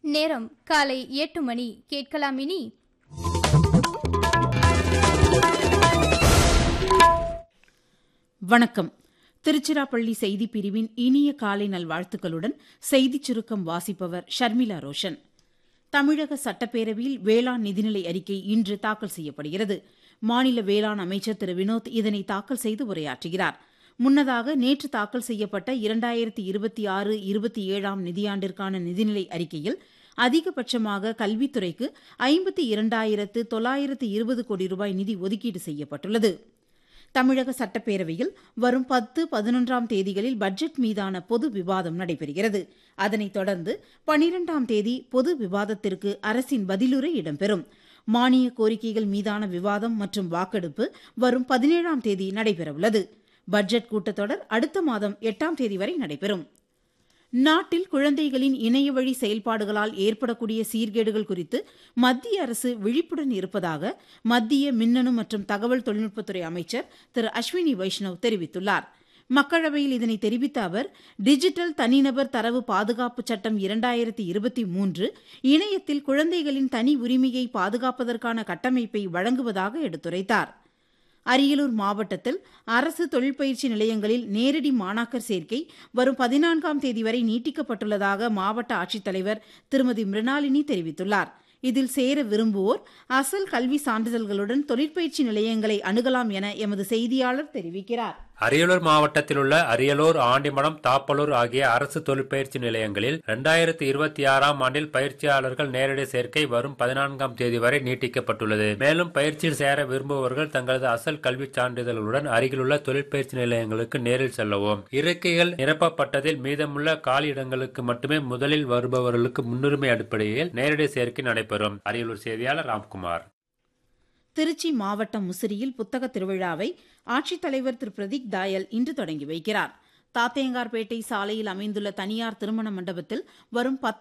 நேரம் காலை எட்டு மணி கேட்கலாம் இனி வணக்கம் திருச்சிராப்பள்ளி செய்திப் பிரிவின் இனிய காலை நல்வாழ்த்துக்களுடன் செய்திச் சுருக்கம் வாசிப்பவர் ஷர்மிளா ரோஷன் தமிழக சட்டப்பேரவையில் வேளாண் நிதிநிலை அறிக்கை இன்று தாக்கல் செய்யப்படுகிறது மாநில வேளாண் அமைச்சர் திரு வினோத் இதனை தாக்கல் செய்து உரையாற்றுகிறார் முன்னதாக நேற்று தாக்கல் செய்யப்பட்ட இரண்டாயிரத்தி இருபத்தி ஆறு இருபத்தி ஏழாம் நிதியாண்டிற்கான நிதிநிலை அறிக்கையில் அதிகபட்சமாக கல்வித்துறைக்கு ஐம்பத்தி இரண்டாயிரத்து தொள்ளாயிரத்து இருபது கோடி ரூபாய் நிதி ஒதுக்கீடு செய்யப்பட்டுள்ளது தமிழக சட்டப்பேரவையில் வரும் பத்து பதினொன்றாம் தேதிகளில் பட்ஜெட் மீதான பொது விவாதம் நடைபெறுகிறது அதனைத் தொடர்ந்து பனிரெண்டாம் தேதி பொது விவாதத்திற்கு அரசின் பதிலுரை இடம்பெறும் மானிய கோரிக்கைகள் மீதான விவாதம் மற்றும் வாக்கெடுப்பு வரும் பதினேழாம் தேதி நடைபெறவுள்ளது பட்ஜெட் கூட்டத்தொடர் அடுத்த மாதம் எட்டாம் தேதி வரை நடைபெறும் நாட்டில் குழந்தைகளின் இணையவழி செயல்பாடுகளால் ஏற்படக்கூடிய சீர்கேடுகள் குறித்து மத்திய அரசு விழிப்புடன் இருப்பதாக மத்திய மின்னணு மற்றும் தகவல் தொழில்நுட்பத்துறை அமைச்சர் திரு அஸ்வினி வைஷ்ணவ் தெரிவித்துள்ளார் மக்களவையில் இதனை தெரிவித்த அவர் டிஜிட்டல் தனிநபர் தரவு பாதுகாப்பு சட்டம் இரண்டாயிரத்தி இருபத்தி மூன்று இணையத்தில் குழந்தைகளின் தனி உரிமையை பாதுகாப்பதற்கான கட்டமைப்பை வழங்குவதாக எடுத்துரைத்தார் அரியலூர் மாவட்டத்தில் அரசு தொழிற்பயிற்சி நிலையங்களில் நேரடி மாணாக்கர் சேர்க்கை வரும் பதினான்காம் தேதி வரை நீட்டிக்கப்பட்டுள்ளதாக மாவட்ட ஆட்சித்தலைவர் திருமதி மிருணாளினி தெரிவித்துள்ளார் இதில் சேர விரும்புவோர் அசல் கல்வி சான்றிதழ்களுடன் தொழிற்பயிற்சி நிலையங்களை அணுகலாம் என எமது செய்தியாளர் தெரிவிக்கிறார் அரியலூர் மாவட்டத்தில் உள்ள அரியலூர் ஆண்டிமடம் தாப்பலூர் ஆகிய அரசு தொழிற்பயிற்சி நிலையங்களில் இரண்டாயிரத்தி இருபத்தி ஆறாம் ஆண்டில் பயிற்சியாளர்கள் நேரடி சேர்க்கை வரும் பதினான்காம் தேதி வரை நீட்டிக்கப்பட்டுள்ளது மேலும் பயிற்சியில் சேர விரும்புபவர்கள் தங்களது அசல் கல்விச் சான்றிதழ்களுடன் அருகிலுள்ள தொழிற்பயிற்சி நிலையங்களுக்கு நேரில் செல்லவும் இருக்கைகள் நிரப்பப்பட்டதில் மீதமுள்ள காலியிடங்களுக்கு மட்டுமே முதலில் வருபவர்களுக்கு முன்னுரிமை அடிப்படையில் நேரடி சேர்க்கை நடைபெறும் அரியலூர் செய்தியாளர் ராம்குமார் திருச்சி மாவட்டம் முசிறியில் புத்தக திருவிழாவை ஆட்சித்தலைவர் திரு பிரதீக் தாயல் இன்று தொடங்கி வைக்கிறார் தாத்தேங்கார்பேட்டை சாலையில் அமைந்துள்ள தனியார் திருமண மண்டபத்தில் வரும் பத்து